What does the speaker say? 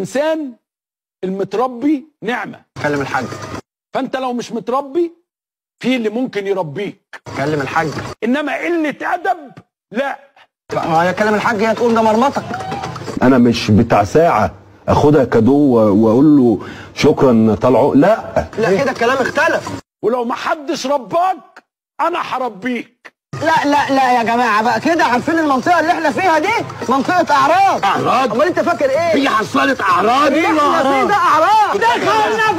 الانسان المتربي نعمه كلم الحاج فانت لو مش متربي في اللي ممكن يربيك كلم الحاج انما قله ادب لا ما هي كلم الحاج هي تقول ده مرمطك انا مش بتاع ساعه اخدها كادو واقول له شكرا طلعوا لا لا كده الكلام اختلف ولو ما حدش رباك انا هربيك لا لا لا يا جماعه بقى كده عارفين المنطقه اللي احنا فيها دي منطقه اعراض أعراض؟ امال انت فاكر ايه هي حصلت اعراض اللي احنا فيه ده اعراض دخلنا